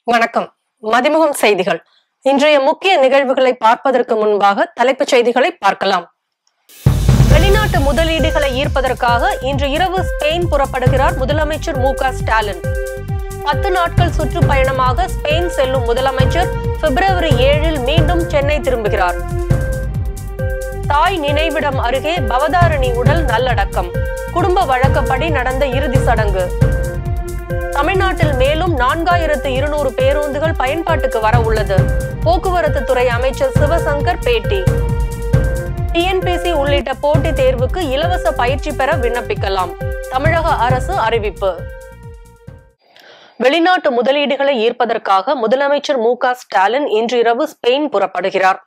வணக்கம் மதிமுகம் செய்திகள் இன்றைய முக்கிய நிகழ்வுகளை பார்ப்பதற்கு முன்பாக தலைப்புச் செய்திகளை பார்க்கலாம் வெளிநாட்டு முதலீடுகளை ஈர்ப்பதற்காக இன்று இரவு ஸ்பெயின் புறப்படுகிறார் முதலமைச்சர் மு க ஸ்டாலின் பத்து நாட்கள் சுற்றுப்பயணமாக ஸ்பெயின் செல்லும் முதலமைச்சர் பிப்ரவரி ஏழில் மீண்டும் சென்னை திரும்புகிறார் தாய் நினைவிடம் அருகே பவதாரணி உடல் நல்லடக்கம் குடும்ப வழக்கப்படி நடந்த இறுதி சடங்கு தமிழ்நாட்டில் மேலும் நான்காயிரத்து இருநூறு பேருந்துகள் பயன்பாட்டுக்கு வர உள்ளது போக்குவரத்து துறை அமைச்சர் சிவசங்கர் பேட்டி டிஎன்பிசி உள்ளிட்ட போட்டித் தேர்வுக்கு இலவச பயிற்சி பெற விண்ணப்பிக்கலாம் தமிழக அரசு அறிவிப்பு வெளிநாட்டு முதலீடுகளை ஈர்ப்பதற்காக முதலமைச்சர் மு க ஸ்டாலின் இன்று இரவு ஸ்பெயின் புறப்படுகிறார்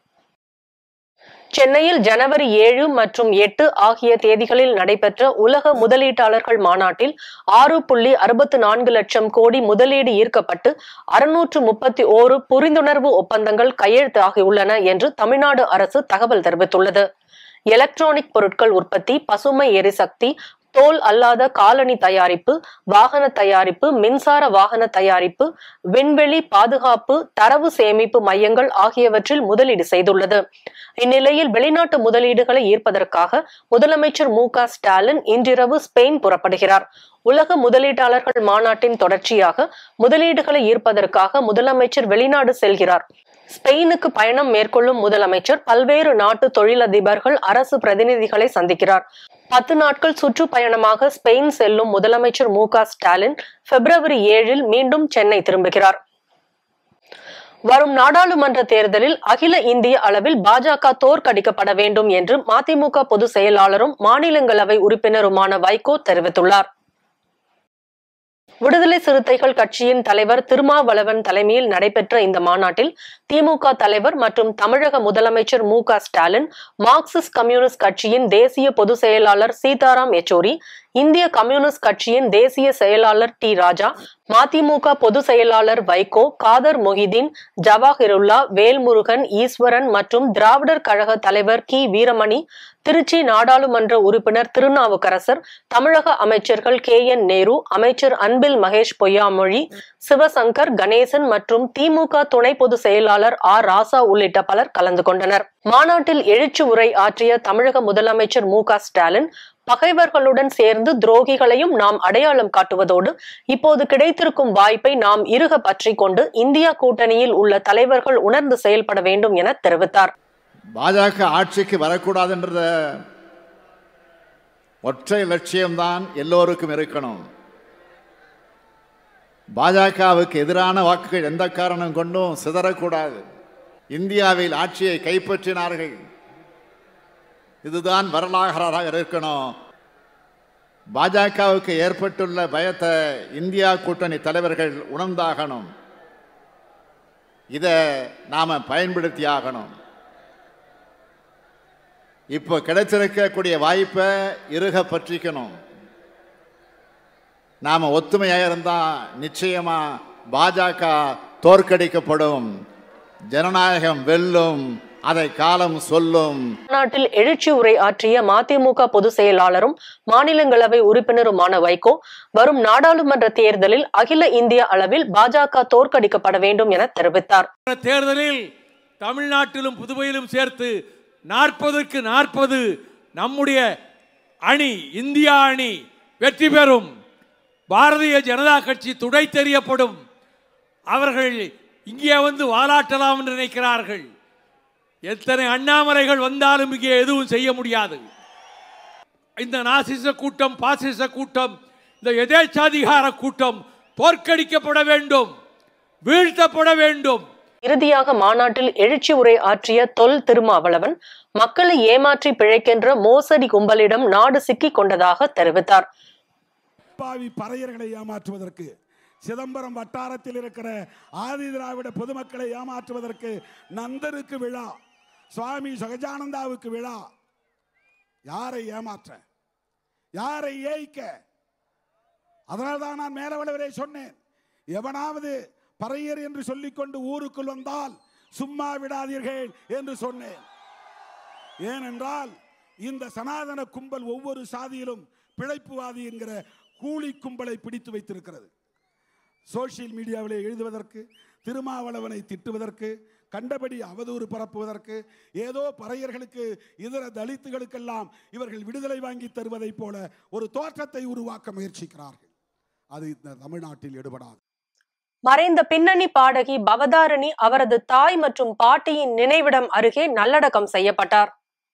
சென்னையில் ஜனவரி ஏழு மற்றும் எட்டு ஆகிய தேதிகளில் நடைபெற்ற உலக முதலீட்டாளர்கள் மாநாட்டில் ஆறு புள்ளி அறுபத்து நான்கு லட்சம் கோடி முதலீடு ஈர்க்கப்பட்டு அறுநூற்று முப்பத்தி ஓரு புரிந்துணர்வு ஒப்பந்தங்கள் கையெழுத்தாகியுள்ளன என்று தமிழ்நாடு அரசு தகவல் தெரிவித்துள்ளது எலக்ட்ரானிக் பொருட்கள் உற்பத்தி பசுமை எரிசக்தி தோல் அல்லாத காலணி தயாரிப்பு வாகன தயாரிப்பு மின்சார வாகன தயாரிப்பு விண்வெளி பாதுகாப்பு தரவு சேமிப்பு மையங்கள் ஆகியவற்றில் முதலீடு செய்துள்ளது இந்நிலையில் வெளிநாட்டு முதலீடுகளை ஈர்ப்பதற்காக முதலமைச்சர் மு க ஸ்டாலின் இன்றிரவு ஸ்பெயின் புறப்படுகிறார் உலக முதலீட்டாளர்கள் மாநாட்டின் தொடர்ச்சியாக முதலீடுகளை ஈர்ப்பதற்காக முதலமைச்சர் வெளிநாடு செல்கிறார் ஸ்பெயினுக்கு பயணம் மேற்கொள்ளும் முதலமைச்சர் பல்வேறு நாட்டு தொழிலதிபர்கள் அரசு பிரதிநிதிகளை சந்திக்கிறார் பத்து நாட்கள் சுற்றுப்பயணமாக ஸ்பெயின் செல்லும் முதலமைச்சர் மு க ஸ்டாலின் பிப்ரவரி ஏழில் மீண்டும் சென்னை திரும்புகிறார் வரும் நாடாளுமன்ற தேர்தலில் அகில இந்திய அளவில் பாஜக தோற்கடிக்கப்பட வேண்டும் என்று மதிமுக பொதுச் செயலாளரும் மாநிலங்களவை உறுப்பினருமான வைகோ தெரிவித்துள்ளார் விடுதலை சிறுத்தைகள் கட்சியின் தலைவர் திருமாவளவன் தலைமையில் நடைபெற்ற இந்த மாநாட்டில் திமுக தலைவர் மற்றும் தமிழக முதலமைச்சர் மு க ஸ்டாலின் மார்க்சிஸ்ட் கம்யூனிஸ்ட் கட்சியின் தேசிய பொதுச் செயலாளர் சீதாராம் யெச்சூரி இந்திய கம்யூனிஸ்ட் கட்சியின் தேசிய செயலாளர் டி ராஜா மதிமுக பொதுச் செயலாளர் வைகோ காதர் மொஹிதீன் ஜவாஹிருல்லா வேல்முருகன் ஈஸ்வரன் மற்றும் திராவிடர் கழக தலைவர் கி வீரமணி திருச்சி நாடாளுமன்ற உறுப்பினர் திருநாவுக்கரசர் தமிழக அமைச்சர்கள் கே என் நேரு அமைச்சர் அன்பில் மகேஷ் பொய்யாமொழி சிவசங்கர் கணேசன் மற்றும் திமுக துணை பொதுச் செயலாளர் ஆர் ராசா உள்ளிட்ட பலர் கலந்து கொண்டனர் மாநாட்டில் எழுச்சி உரை ஆற்றிய தமிழக முதலமைச்சர் மு க ஸ்டாலின் பகைவர்களுடன் சேர்ந்து துரோகிகளையும் நாம் அடையாளம் காட்டுவதோடு இப்போது கிடைத்திருக்கும் வாய்ப்பை நாம் இறுக பற்றி கொண்டு இந்தியா கூட்டணியில் உள்ள தலைவர்கள் உணர்ந்து செயல்பட வேண்டும் என தெரிவித்தார் பாஜக ஆட்சிக்கு வரக்கூடாதுன்றத ஒற்றை லட்சியம்தான் எல்லோருக்கும் இருக்கணும் பாஜகவுக்கு எதிரான வாக்குகள் எந்த காரணம் கொண்டும் சிதறக்கூடாது இந்தியாவில் ஆட்சியை கைப்பற்றினார்கள் இதுதான் வரலாறாக இருக்கணும் பாஜகவுக்கு ஏற்பட்டுள்ள பயத்தை இந்தியா கூட்டணி தலைவர்கள் உணர்ந்தாகணும் இதை நாம பயன்படுத்தி ஆகணும் இப்போ கிடைத்திருக்கக்கூடிய வாய்ப்பை இறுக பற்றிக்கணும் நாம ஒத்துமையாக இருந்தால் நிச்சயமா பாஜக தோற்கடிக்கப்படும் ஜனநாயகம் வெல்லும் அதை காலம் சொல்லும் மாநாட்டில் எழுச்சி உரை ஆற்றிய மதிமுக பொதுச் செயலாளரும் மாநிலங்களவை உறுப்பினருமான வைகோ வரும் நாடாளுமன்ற தேர்தலில் அகில இந்திய அளவில் பாஜக தோற்கடிக்கப்பட வேண்டும் என தெரிவித்தார் தேர்தலில் தமிழ்நாட்டிலும் புதுவையிலும் சேர்த்து நாற்பதுக்கு நாற்பது நம்முடைய அணி இந்தியா அணி வெற்றி பெறும் பாரதிய ஜனதா கட்சி துடை தெரியப்படும் அவர்கள் இங்கே வந்து வாலாட்டலாம் என்று நினைக்கிறார்கள் எத்தனை அண்ணாமலைகள் வந்தாலும் இங்கே எதுவும் செய்ய முடியாது இந்த நாசிச கூட்டம் பாசிச கூட்டம் இந்த எதேச்சாதிகார கூட்டம் தோற்கடிக்கப்பட வேண்டும் வீழ்த்தப்பட வேண்டும் இறுதியாக மாநாட்டில் எழுச்சி உரை ஆற்றிய தொல் திருமாவளவன் மக்களை ஏமாற்றி பிழைக்கின்ற மோசடி கும்பலிடம் நாடு சிக்கிக் கொண்டதாக தெரிவித்தார் பாவி பறையர்களை ஏமாற்றுவதற்கு சிதம்பரம் வட்டாரத்தில் இருக்கிற ஆதி திராவிட பொதுமக்களை ஏமாற்றுவதற்கு நந்தருக்கு விழா சுவாமி சகஜானந்தாவுக்கு விழா யாரை ஏமாற்ற யாரை ஏய்க்க அதனால்தான் நான் மேலவளவரை சொன்னேன் எவனாவது பறையர் என்று சொல்லிக்கொண்டு ஊருக்குள் வந்தால் சும்மா விடாதீர்கள் என்று சொன்னேன் ஏனென்றால் இந்த சனாதன கும்பல் ஒவ்வொரு சாதியிலும் பிழைப்புவாதி என்கிற கூலி கும்பலை பிடித்து வைத்திருக்கிறது சோஷியல் மீடியாவிலே எழுதுவதற்கு திருமாவளவனை திட்டுவதற்கு கண்டபடி அவதூறு பரப்புவதற்கு ஏதோ பறையர்களுக்கு இதர தலித்துகளுக்கெல்லாம் இவர்கள் விடுதலை வாங்கி தருவதைப் போல ஒரு தோற்றத்தை உருவாக்க முயற்சிக்கிறார்கள் அது இந்த தமிழ்நாட்டில் எடுபடாது மறைந்த பின்னணி பாடகி பவதாரணி அவரது தாய் மற்றும் பாட்டியின் நினைவிடம் அருகே நல்லடக்கம் செய்யப்பட்டார்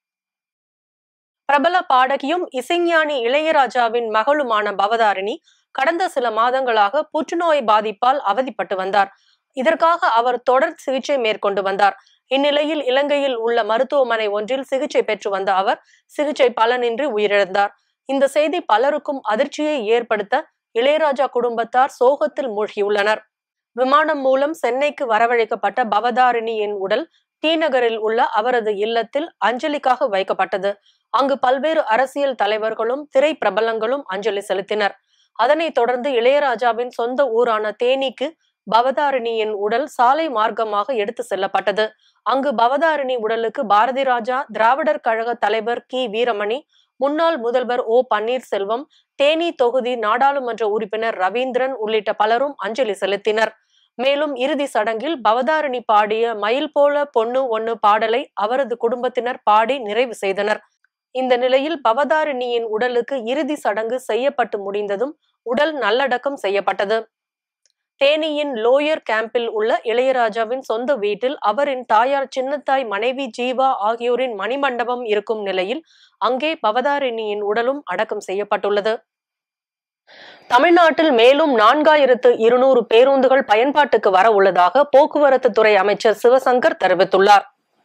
பிரபல பாடகியும் இசைஞானி இளையராஜாவின் மகளுமான பவதாரணி கடந்த சில மாதங்களாக புற்றுநோய் பாதிப்பால் அவதிப்பட்டு வந்தார் இதற்காக அவர் தொடர் சிகிச்சை மேற்கொண்டு வந்தார் இந்நிலையில் இலங்கையில் உள்ள மருத்துவமனை ஒன்றில் சிகிச்சை பெற்று வந்த அவர் சிகிச்சை பலனின்றி உயிரிழந்தார் இந்த செய்தி பலருக்கும் அதிர்ச்சியை ஏற்படுத்த இளையராஜா குடும்பத்தார் சோகத்தில் மூழ்கியுள்ளனர் விமானம் மூலம் சென்னைக்கு வரவழைக்கப்பட்ட பவதாரிணியின் உடல் டி நகரில் உள்ள அவரது இல்லத்தில் அஞ்சலிக்காக வைக்கப்பட்டது அங்கு பல்வேறு அரசியல் தலைவர்களும் திரை பிரபலங்களும் அஞ்சலி செலுத்தினர் அதனைத் தொடர்ந்து இளையராஜாவின் சொந்த ஊரான தேனிக்கு பவதாரிணியின் உடல் சாலை மார்க்கமாக எடுத்து செல்லப்பட்டது அங்கு பவதாரிணி உடலுக்கு பாரதி ராஜா திராவிடர் கழக தலைவர் கி வீரமணி முன்னாள் முதல்வர் ஓ பன்னீர்செல்வம் தேனி தொகுதி நாடாளுமன்ற உறுப்பினர் ரவீந்திரன் உள்ளிட்ட பலரும் அஞ்சலி செலுத்தினர் மேலும் இறுதி சடங்கில் பவதாரணி பாடிய மயில் போல பொண்ணு ஒண்ணு பாடலை அவரது குடும்பத்தினர் பாடி நிறைவு செய்தனர் இந்த நிலையில் பவதாரிணியின் உடலுக்கு இறுதி சடங்கு செய்யப்பட்டு முடிந்ததும் உடல் நல்லடக்கம் செய்யப்பட்டது தேனியின் லோயர் கேம்பில் உள்ள இளையராஜாவின் சொந்த வீட்டில் அவரின் தாயார் சின்னத்தாய் மனைவி ஜீவா ஆகியோரின் மணிமண்டபம் இருக்கும் நிலையில் அங்கே பவதாரிணியின் உடலும் அடக்கம் செய்யப்பட்டுள்ளது தமிழ்நாட்டில் மேலும் நான்காயிரத்து இருநூறு பேருந்துகள் பயன்பாட்டுக்கு வர உள்ளதாக போக்குவரத்து துறை அமைச்சர் சிவசங்கர் தெரிவித்துள்ளார்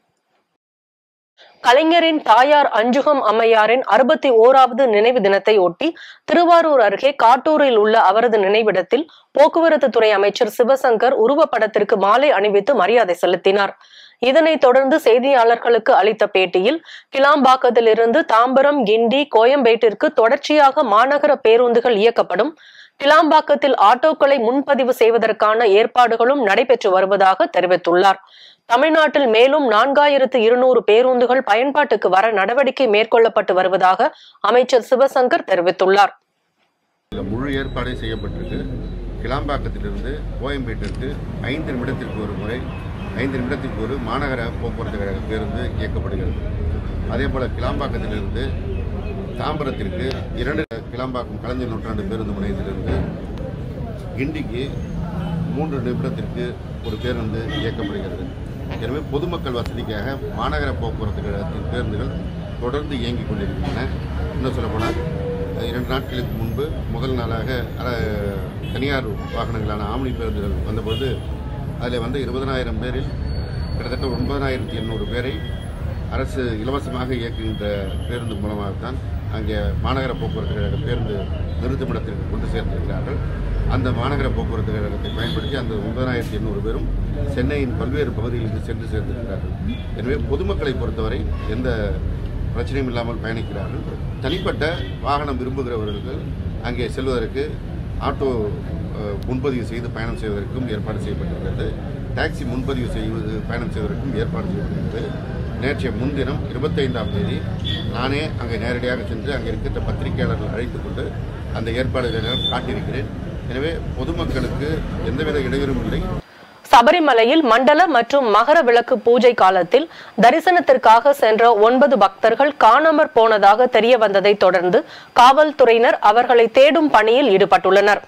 கலைஞரின் தாயார் அஞ்சுகம் அம்மையாரின் அறுபத்தி ஓராவது நினைவு தினத்தை ஒட்டி திருவாரூர் அருகே காட்டூரில் உள்ள அவரது நினைவிடத்தில் போக்குவரத்து துறை அமைச்சர் சிவசங்கர் உருவப்படத்திற்கு மாலை அணிவித்து மரியாதை செலுத்தினார் இதனைத் தொடர்ந்து செய்தியாளர்களுக்கு அளித்த பேட்டியில் கிளாம்பாக்கத்திலிருந்து தாம்பரம் கிண்டி கோயம்பேட்டிற்கு தொடர்ச்சியாக மாநகர பேருந்துகள் இயக்கப்படும் கிளாம்பாக்கத்தில் ஆட்டோக்களை முன்பதிவு செய்வதற்கான ஏற்பாடுகளும் நடைபெற்று வருவதாக தெரிவித்துள்ளார் தமிழ்நாட்டில் மேலும் நான்காயிரத்து இருநூறு பேருந்துகள் பயன்பாட்டுக்கு வர நடவடிக்கை மேற்கொள்ளப்பட்டு வருவதாக அமைச்சர் சிவசங்கர் தெரிவித்துள்ளார் இதில் முழு ஏற்பாடு செய்யப்பட்டிருக்கு கிளாம்பாக்கத்திலிருந்து கோயம்பேட்டிற்கு ஐந்து நிமிடத்திற்கு ஒரு முறை ஐந்து நிமிடத்திற்கு ஒரு மாநகர போக்குவரத்து கழக பேருந்து இயக்கப்படுகிறது அதே போல் கிளாம்பாக்கத்திலிருந்து தாம்பரத்திற்கு இரண்டு கிளாம்பாக்கம் கலைஞர் நூற்றாண்டு பேருந்து முனையத்திலிருந்து கிண்டிக்கு மூன்று நிமிடத்திற்கு ஒரு பேருந்து இயக்கப்படுகிறது எனவே பொதுமக்கள் வசதிக்காக மாநகர போக்குவரத்து கழகத்தின் பேருந்துகள் தொடர்ந்து இயங்கிக் கொண்டிருக்கின்றன இன்னும் சொல்லப்போனால் அஹ், இரண்டு நாட்களுக்கு முன்பு முதல் நாளாக அஹ், தனியார் வாகனங்களான ஆம்னி பேருந்துகள் வந்தபோது அதில் வந்து இருபதனாயிரம் பேரில் கிட்டத்தட்ட ஒன்பதனாயிரத்தி எண்ணூறு பேரை அரசு இலவசமாக இயக்குகின்ற பேருந்து மூலமாகத்தான் அங்கே மாநகர போக்குவரத்து கழக பேருந்து நிறுத்துமிடத்திற்கு கொண்டு சேர்த்திருக்கிறார்கள் அந்த மாநகர போக்குவரத்து கழகத்தை பயன்படுத்தி அந்த ஒன்பதாயிரத்தி எண்ணூறு பேரும் சென்னையின் பல்வேறு பகுதிகளுக்கு சென்று சேர்ந்திருக்கிறார்கள் எனவே பொதுமக்களை பொறுத்தவரை எந்த பிரச்சனையும் இல்லாமல் பயணிக்கிறார்கள் தனிப்பட்ட வாகனம் விரும்புகிறவர்கள் அங்கே செல்வதற்கு ஆட்டோ அஹ், முன்பதிவு செய்து பயணம் செய்வதற்கும் ஏற்பாடு செய்யப்பட்டிருக்கிறது டாக்ஸி முன்பதிவு செய்வது பயணம் செய்வதற்கும் ஏற்பாடு செய்யப்பட்டிருக்கிறது நேற்றைய முன்தினம் இருபத்தைந்தாம் தேதி நானே அங்கே நேரடியாக சென்று அங்கே இருக்கின்ற பத்திரிகையாளர்கள் அழைத்துக் கொண்டு அந்த ஏற்பாடுகளை காட்டியிருக்கிறேன் எனவே பொதுமக்களுக்கு எந்தவித இடையூறும் இல்லை சபரிமலையில் மண்டல மற்றும் மகர விளக்கு பூஜை காலத்தில் தரிசனத்திற்காக சென்ற ஒன்பது பக்தர்கள் காணாமற் போனதாக தெரிய வந்ததை தொடர்ந்து காவல்துறையினர் அவர்களை தேடும் பணியில் ஈடுபட்டுள்ளனர்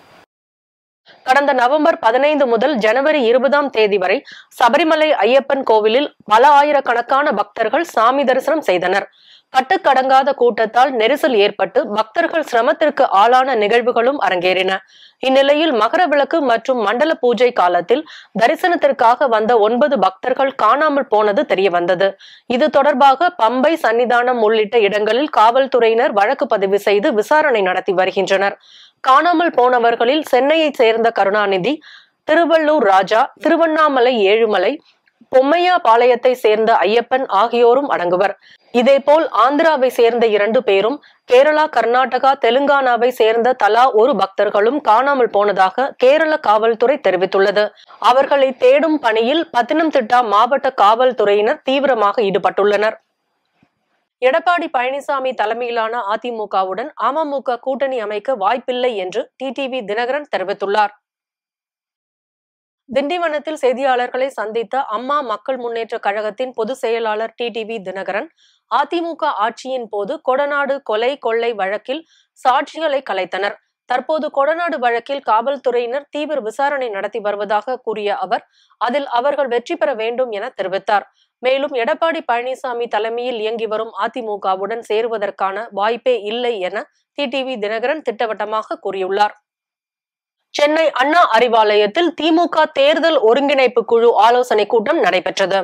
கடந்த நவம்பர் பதினைந்து முதல் ஜனவரி இருபதாம் தேதி வரை சபரிமலை ஐயப்பன் கோவிலில் பல ஆயிரக்கணக்கான பக்தர்கள் சாமி தரிசனம் செய்தனர் கட்டுக்கடங்காத கூட்டத்தால் நெரிசல் ஏற்பட்டு பக்தர்கள் சிரமத்திற்கு ஆளான நிகழ்வுகளும் அரங்கேறின இந்நிலையில் மகர விளக்கு மற்றும் மண்டல பூஜை காலத்தில் தரிசனத்திற்காக வந்த ஒன்பது பக்தர்கள் காணாமல் போனது தெரிய வந்தது இது தொடர்பாக பம்பை சன்னிதானம் உள்ளிட்ட இடங்களில் காவல்துறையினர் வழக்கு பதிவு செய்து விசாரணை நடத்தி வருகின்றனர் காணாமல் போனவர்களில் சென்னையைச் சேர்ந்த கருணாநிதி திருவள்ளூர் ராஜா திருவண்ணாமலை ஏழுமலை பொம்மையா பாளையத்தை சேர்ந்த ஐயப்பன் ஆகியோரும் அடங்குவர் இதேபோல் ஆந்திராவை சேர்ந்த இரண்டு பேரும் கேரளா கர்நாடகா தெலுங்கானாவை சேர்ந்த தலா ஒரு பக்தர்களும் காணாமல் போனதாக கேரள காவல்துறை தெரிவித்துள்ளது அவர்களை தேடும் பணியில் பத்தனம்திட்டா மாவட்ட காவல்துறையினர் தீவிரமாக ஈடுபட்டுள்ளனர் எடப்பாடி பழனிசாமி தலைமையிலான அதிமுகவுடன் அமமுக கூட்டணி அமைக்க வாய்ப்பில்லை என்று டிடிவி தினகரன் தெரிவித்துள்ளார் திண்டிவனத்தில் செய்தியாளர்களை சந்தித்த அம்மா மக்கள் முன்னேற்ற கழகத்தின் பொதுச் செயலாளர் டிடிவி தினகரன் அதிமுக ஆட்சியின் போது கொடநாடு கொலை கொள்ளை வழக்கில் சாட்சிகளை கலைத்தனர் தற்போது கொடநாடு வழக்கில் காவல்துறையினர் தீவிர விசாரணை நடத்தி வருவதாக கூறிய அவர் அதில் அவர்கள் வெற்றி பெற வேண்டும் என தெரிவித்தார் மேலும் எடப்பாடி பழனிசாமி தலைமையில் இயங்கி வரும் அதிமுகவுடன் சேருவதற்கான வாய்ப்பே இல்லை என டிடிவி தினகரன் திட்டவட்டமாக கூறியுள்ளார் சென்னை அண்ணா அறிவாலயத்தில் திமுக தேர்தல் ஒருங்கிணைப்பு குழு ஆலோசனை கூட்டம் நடைபெற்றது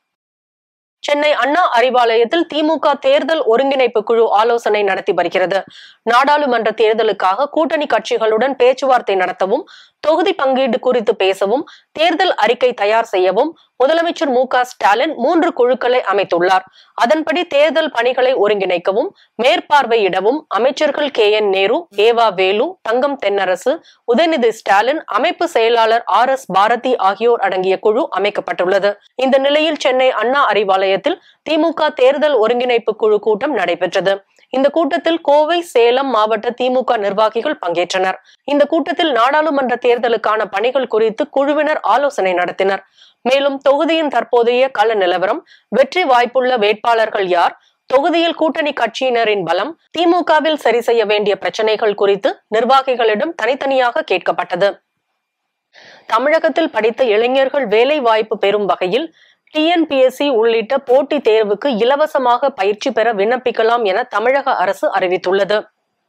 சென்னை அண்ணா அறிவாலயத்தில் திமுக தேர்தல் ஒருங்கிணைப்பு குழு ஆலோசனை நடத்தி வருகிறது நாடாளுமன்ற தேர்தலுக்காக கூட்டணி கட்சிகளுடன் பேச்சுவார்த்தை நடத்தவும் தொகுதி பங்கீடு குறித்து பேசவும் தேர்தல் அறிக்கை தயார் செய்யவும் முதலமைச்சர் மு க ஸ்டாலின் மூன்று குழுக்களை அமைத்துள்ளார் அதன்படி தேர்தல் பணிகளை ஒருங்கிணைக்கவும் மேற்பார்வையிடவும் அமைச்சர்கள் கே என் நேரு ஏவா வேலு தங்கம் தென்னரசு உதயநிதி ஸ்டாலின் அமைப்பு செயலாளர் ஆர் எஸ் பாரதி ஆகியோர் அடங்கிய குழு அமைக்கப்பட்டுள்ளது இந்த நிலையில் சென்னை அண்ணா அறிவாலயத்தில் திமுக தேர்தல் ஒருங்கிணைப்பு குழு கூட்டம் நடைபெற்றது இந்த கூட்டத்தில் கோவை சேலம் மாவட்ட திமுக நிர்வாகிகள் பங்கேற்றனர் இந்த கூட்டத்தில் நாடாளுமன்ற தேர்தலுக்கான பணிகள் குறித்து குழுவினர் ஆலோசனை நடத்தினர் மேலும் தொகுதியின் தற்போதைய கள நிலவரம் வெற்றி வாய்ப்புள்ள வேட்பாளர்கள் யார் தொகுதியில் கூட்டணி கட்சியினரின் பலம் திமுகவில் சரி செய்ய வேண்டிய பிரச்சனைகள் குறித்து நிர்வாகிகளிடம் தனித்தனியாக கேட்கப்பட்டது தமிழகத்தில் படித்த இளைஞர்கள் வேலை வாய்ப்பு பெறும் வகையில் டிஎன்பிஎஸ்சி உள்ளிட்ட போட்டித் தேர்வுக்கு இலவசமாக பயிற்சி பெற விண்ணப்பிக்கலாம் என தமிழக அரசு அறிவித்துள்ளது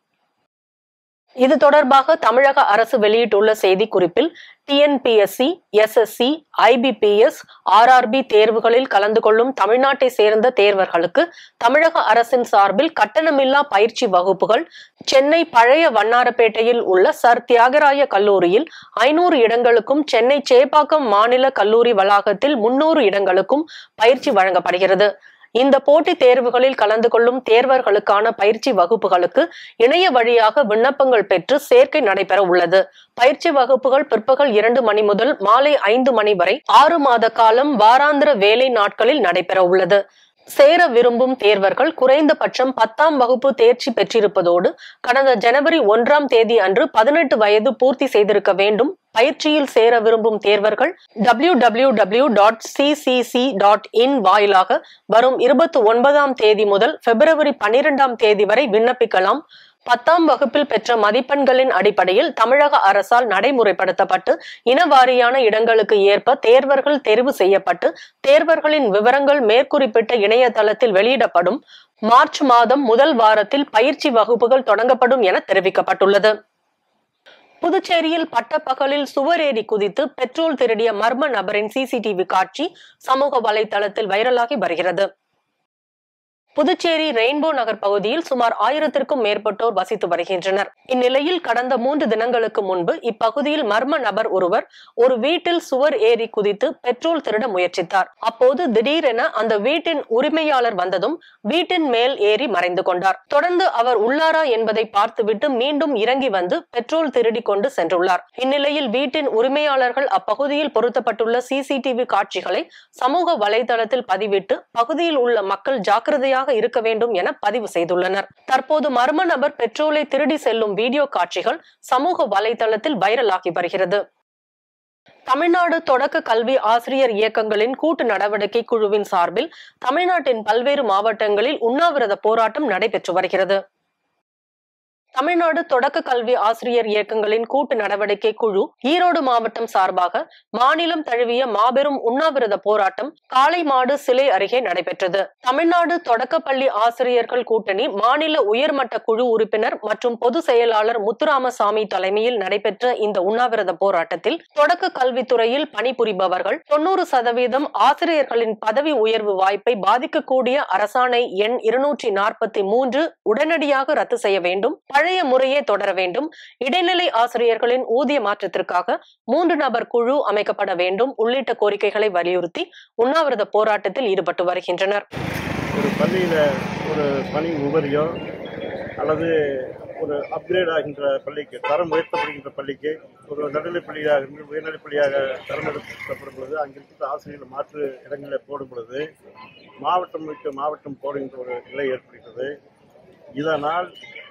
இது தொடர்பாக தமிழக அரசு வெளியிட்டுள்ள செய்திக்குறிப்பில் டிஎன்பிஎஸ்சி எஸ்எஸ்சி ஐபிபிஎஸ் ஆர்ஆர்பி தேர்வுகளில் கலந்து கொள்ளும் தமிழ்நாட்டை சேர்ந்த தேர்வர்களுக்கு தமிழக அரசின் சார்பில் கட்டணமில்லா பயிற்சி வகுப்புகள் சென்னை பழைய வண்ணாரப்பேட்டையில் உள்ள சர் தியாகராய கல்லூரியில் ஐநூறு இடங்களுக்கும் சென்னை சேப்பாக்கம் மாநில கல்லூரி வளாகத்தில் முன்னூறு இடங்களுக்கும் பயிற்சி வழங்கப்படுகிறது இந்த போட்டித் தேர்வுகளில் கலந்து கொள்ளும் தேர்வர்களுக்கான பயிற்சி வகுப்புகளுக்கு இணைய வழியாக விண்ணப்பங்கள் பெற்று சேர்க்கை நடைபெற உள்ளது பயிற்சி வகுப்புகள் பிற்பகல் இரண்டு மணி முதல் மாலை ஐந்து மணி வரை ஆறு மாத காலம் வாராந்திர வேலை நாட்களில் நடைபெற உள்ளது சேர விரும்பும் தேர்வர்கள் குறைந்தபட்சம் பத்தாம் வகுப்பு தேர்ச்சி பெற்றிருப்பதோடு கடந்த ஜனவரி ஒன்றாம் தேதி அன்று பதினெட்டு வயது பூர்த்தி செய்திருக்க வேண்டும் பயிற்சியில் சேர விரும்பும் தேர்வர்கள் W W W dot CCC dot in வாயிலாக வரும் இருபத்தி ஒன்பதாம் தேதி முதல் பிப்ரவரி பன்னிரெண்டாம் தேதி வரை விண்ணப்பிக்கலாம் பத்தாம் வகுப்பில் பெற்ற மதிப்பெண்களின் அடிப்படையில் தமிழக அரசால் நடைமுறைப்படுத்தப்பட்டு இனவாரியான இடங்களுக்கு ஏற்ப தேர்வர்கள் தெரிவு செய்யப்பட்டு தேர்வர்களின் விவரங்கள் மேற்குறிப்பிட்ட இணையதளத்தில் வெளியிடப்படும் மார்ச் மாதம் முதல் வாரத்தில் பயிற்சி வகுப்புகள் தொடங்கப்படும் என தெரிவிக்கப்பட்டுள்ளது புதுச்சேரியில் பட்டப்பகலில் சுவரேறி குதித்து பெட்ரோல் திருடிய மர்ம நபரின் சிசிடிவி காட்சி சமூக வலைதளத்தில் வைரலாகி வருகிறது புதுச்சேரி ரெயின்போ நகர் பகுதியில் சுமார் ஆயிரத்திற்கும் மேற்பட்டோர் வசித்து வருகின்றனர் இந்நிலையில் கடந்த மூன்று தினங்களுக்கு முன்பு இப்பகுதியில் மர்ம நபர் ஒருவர் ஒரு வீட்டில் சுவர் ஏறி குதித்து பெட்ரோல் திருட முயற்சித்தார் அப்போது திடீரென அந்த வீட்டின் உரிமையாளர் வந்ததும் வீட்டின் மேல் ஏறி மறைந்து கொண்டார் தொடர்ந்து அவர் உள்ளாரா என்பதை பார்த்துவிட்டு மீண்டும் இறங்கி வந்து பெட்ரோல் திருடி கொண்டு சென்றுள்ளார் இந்நிலையில் வீட்டின் உரிமையாளர்கள் அப்பகுதியில் பொருத்தப்பட்டுள்ள சிசிடிவி காட்சிகளை சமூக வலைதளத்தில் பதிவிட்டு பகுதியில் உள்ள மக்கள் ஜாக்கிரதையாக இருக்க வேண்டும் என பதிவு செய்துள்ளனர் தற்போது மர்ம நபர் பெட்ரோலை திருடி செல்லும் வீடியோ காட்சிகள் சமூக வலைதளத்தில் வைரலாகி வருகிறது தமிழ்நாடு தொடக்க கல்வி ஆசிரியர் இயக்கங்களின் கூட்டு நடவடிக்கை குழுவின் சார்பில் தமிழ்நாட்டின் பல்வேறு மாவட்டங்களில் உண்ணாவிரத போராட்டம் நடைபெற்று வருகிறது தமிழ்நாடு தொடக்க கல்வி ஆசிரியர் இயக்கங்களின் கூட்டு நடவடிக்கை குழு ஈரோடு மாவட்டம் சார்பாக மாநிலம் தழுவிய மாபெரும் உண்ணாவிரத போராட்டம் காளைமாடு சிலை அருகே நடைபெற்றது தமிழ்நாடு தொடக்கப்பள்ளி ஆசிரியர்கள் கூட்டணி மாநில உயர்மட்ட குழு உறுப்பினர் மற்றும் பொதுச் செயலாளர் முத்துராமசாமி தலைமையில் நடைபெற்ற இந்த உண்ணாவிரத போராட்டத்தில் தொடக்க கல்வித்துறையில் பணிபுரிபவர்கள் தொண்ணூறு சதவீதம் ஆசிரியர்களின் பதவி உயர்வு வாய்ப்பை பாதிக்கக்கூடிய அரசாணை எண் இருநூற்றி நாற்பத்தி மூன்று உடனடியாக ரத்து செய்ய வேண்டும் பழைய முறையே தொடர வேண்டும் இடைநிலை ஆசிரியர்களின் ஊதிய மாற்றத்திற்காக மூன்று நபர் குழு அமைக்கப்பட வேண்டும் உள்ளிட்ட கோரிக்கைகளை வலியுறுத்தி உண்ணாவிரத போராட்டத்தில் ஈடுபட்டு வருகின்றனர் ஒரு பள்ளியில் ஒரு பணி உபரியோ அல்லது ஒரு அப்கிரேட் ஆகின்ற பள்ளிக்கு தரம் உயர்த்தப்படுகின்ற பள்ளிக்கு ஒரு நடுநிலைப் பள்ளியாக இருந்து உயர்நிலைப் பள்ளியாக தேர்ந்தெடுக்கப்படும் பொழுது அங்கிருக்கிற ஆசிரியர்கள் மாற்று இடங்களில் போடும் பொழுது மாவட்டம் விட்டு மாவட்டம் போடுகின்ற ஒரு நிலை ஏற்படுகிறது இதனால்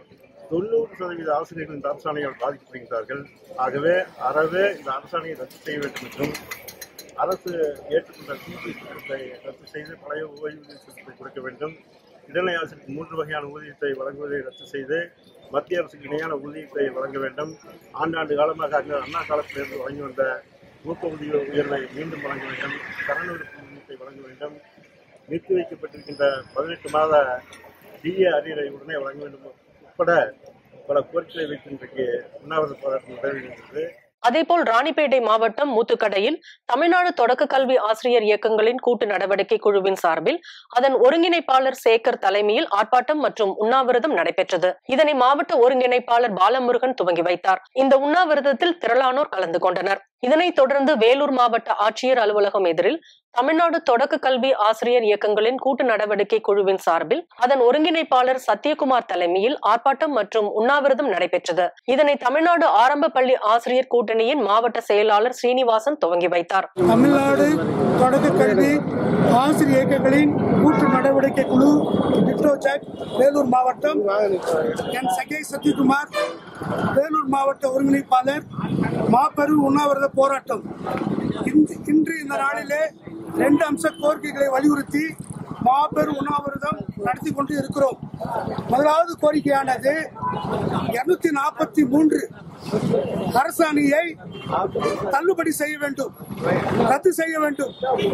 தொண்ணூறு சதவீத ஆசிரியர்கள் இந்த அரசாணையால் பாதிக்கப்படுகிறார்கள் ஆகவே அறவே இந்த அரசாணையை ரத்து செய்ய வேண்டும் என்றும் அரசு ஏற்றுக்கொண்ட சிபி திட்டத்தை ரத்து செய்து பழைய ஓய்வூதிய திட்டத்தை கொடுக்க வேண்டும் இடைநிலை ஆசிரியருக்கு மூன்று வகையான ஊதியத்தை வழங்குவதை ரத்து செய்து மத்திய அரசுக்கு இணையான ஊதியத்தை வழங்க வேண்டும் ஆண்டாண்டு காலமாக அங்கு அண்ணா காலத்திலிருந்து வழங்கி வந்த ஊக்க ஊதிய உயர்வை மீண்டும் வழங்க வேண்டும் கடன் உறுப்பு ஊதியத்தை வழங்க வேண்டும் நிறுத்தி வைக்கப்பட்டிருக்கின்ற பதினெட்டு மாத டிஏ அரியரை உடனே வழங்க வேண்டும் உட்பட பல கோரிக்கைகளை வைத்து இன்றைக்கு உண்ணாவிரத போராட்டம் நடைபெறுகிறது அதேபோல் ராணிப்பேட்டை மாவட்டம் மூத்துக்கடையில் தமிழ்நாடு தொடக்க கல்வி ஆசிரியர் இயக்கங்களின் கூட்டு நடவடிக்கை குழுவின் சார்பில் அதன் ஒருங்கிணைப்பாளர் சேகர் தலைமையில் ஆர்ப்பாட்டம் மற்றும் உண்ணாவிரதம் நடைபெற்றது இதனை மாவட்ட ஒருங்கிணைப்பாளர் பாலமுருகன் துவங்கி வைத்தார் இந்த உண்ணாவிரதத்தில் திரளானோர் கலந்து கொண்டனர் இதனைத் தொடர்ந்து வேலூர் மாவட்ட ஆட்சியர் அலுவலகம் எதிரில் தமிழ்நாடு தொடக்க கல்வி ஆசிரியர் இயக்கங்களின் கூட்டு நடவடிக்கை குழுவின் சார்பில் அதன் ஒருங்கிணைப்பாளர் சத்யகுமார் தலைமையில் ஆர்ப்பாட்டம் மற்றும் உண்ணாவிரதம் நடைபெற்றது இதனை தமிழ்நாடு ஆரம்ப பள்ளி ஆசிரியர் கூட்டணியின் மாவட்ட செயலாளர் ஸ்ரீனிவாசன் துவங்கி வைத்தார் தமிழ்நாடு தொடக்க கல்வி ஆசிரியர் இயக்கங்களின் கூட்டு நடவடிக்கை குழு டிக்டோஜாக் வேலூர் மாவட்டம் என் சகை சத்யகுமார் வேலூர் மாவட்ட ஒருங்கிணைப்பாளர் மாபெரும் உண்ணாவிரத போராட்டம் இந்த- இன்று இந்த நாளிலே ரெண்டு அம்ச கோரிக்கைகளை வலியுறுத்தி மாபெரும் உண்ணாவிரதம் நடத்தி கொண்டு இருக்கிறோம் முதலாவது கோரிக்கையானது இருநூத்தி நாற்பத்தி மூன்று அரசாணையை தள்ளுபடி செய்ய வேண்டும் ரத்து செய்ய வேண்டும்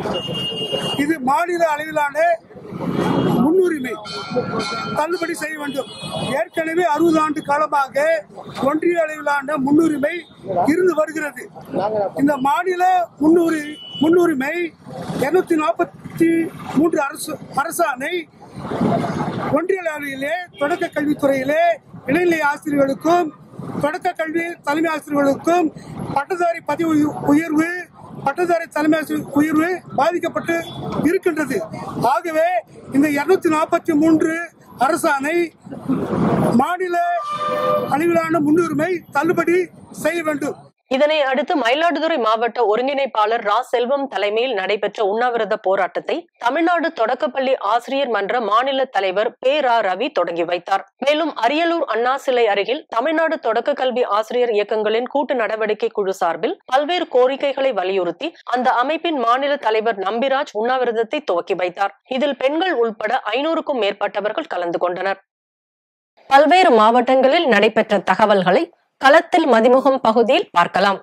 இது மாநில அளவிலான முன்னுரிமை தள்ளுபடி செய்ய வேண்டும் ஏற்கனவே அறுபது ஆண்டு காலமாக ஒன்றிய அளவிலான முன்னுரிமை இருந்து வருகிறது இந்த மாநில முன்னுரி முன்னுரிமை இருநூத்தி நாற்பத்தி மூன்று அரசு அரசாணை ஒன்றிய அளவிலே தொடக்க கல்வித்துறையிலே இடைநிலை ஆசிரியர்களுக்கும் தொடக்க கல்வி தலைமை ஆசிரியர்களுக்கும் பட்டதாரி பதவி உய- உயர்வு பட்டதாரி தலைமை ஆசிரியர் உயர்வு பாதிக்கப்பட்டு இருக்கின்றது ஆகவே இந்த இருநூத்தி நாற்பத்தி மூன்று அரசாணை மாநில அளவிலான முன்னுரிமை தள்ளுபடி செய்ய வேண்டும் இதனை அடுத்து மயிலாடுதுறை மாவட்ட ஒருங்கிணைப்பாளர் ரா செல்வம் தலைமையில் நடைபெற்ற உண்ணாவிரத போராட்டத்தை தமிழ்நாடு தொடக்கப்பள்ளி ஆசிரியர் மன்ற மாநில தலைவர் பே ரா ரவி தொடங்கி வைத்தார் மேலும் அரியலூர் அண்ணா சிலை அருகில் தமிழ்நாடு தொடக்க கல்வி ஆசிரியர் இயக்கங்களின் கூட்டு நடவடிக்கை குழு சார்பில் பல்வேறு கோரிக்கைகளை வலியுறுத்தி அந்த அமைப்பின் மாநில தலைவர் நம்பிராஜ் உண்ணாவிரதத்தை துவக்கி வைத்தார் இதில் பெண்கள் உள்பட ஐநூறுக்கும் மேற்பட்டவர்கள் கலந்து கொண்டனர் பல்வேறு மாவட்டங்களில் நடைபெற்ற தகவல்களை களத்தில் மதிமுகம் பகுதியில் பார்க்கலாம்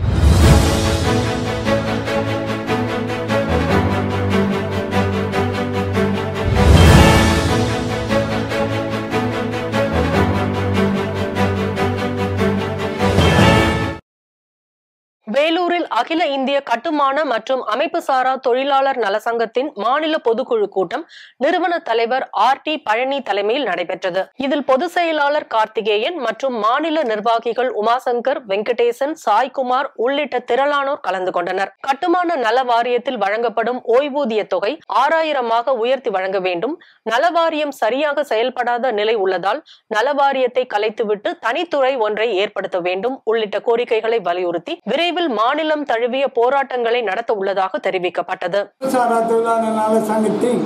வேலூரில் அகில இந்திய கட்டுமான மற்றும் அமைப்பு சாரா தொழிலாளர் நலசங்கத்தின் மாநில பொதுக்குழு கூட்டம் நிறுவன தலைவர் ஆர் டி பழனி தலைமையில் நடைபெற்றது இதில் பொதுச் செயலாளர் கார்த்திகேயன் மற்றும் மாநில நிர்வாகிகள் உமாசங்கர் வெங்கடேசன் சாய்குமார் உள்ளிட்ட திரளானோர் கலந்து கொண்டனர் கட்டுமான நல வாரியத்தில் வழங்கப்படும் ஓய்வூதிய தொகை ஆறாயிரமாக உயர்த்தி வழங்க வேண்டும் நல வாரியம் சரியாக செயல்படாத நிலை உள்ளதால் நல வாரியத்தை கலைத்துவிட்டு தனித்துறை ஒன்றை ஏற்படுத்த வேண்டும் உள்ளிட்ட கோரிக்கைகளை வலியுறுத்தி விரைவில் மாநிலம் தழுவிய போராட்டங்களை நடத்த உள்ளதாக தெரிவிக்கப்பட்டது சாரா தொழிலாளர் நல சங்கத்தின்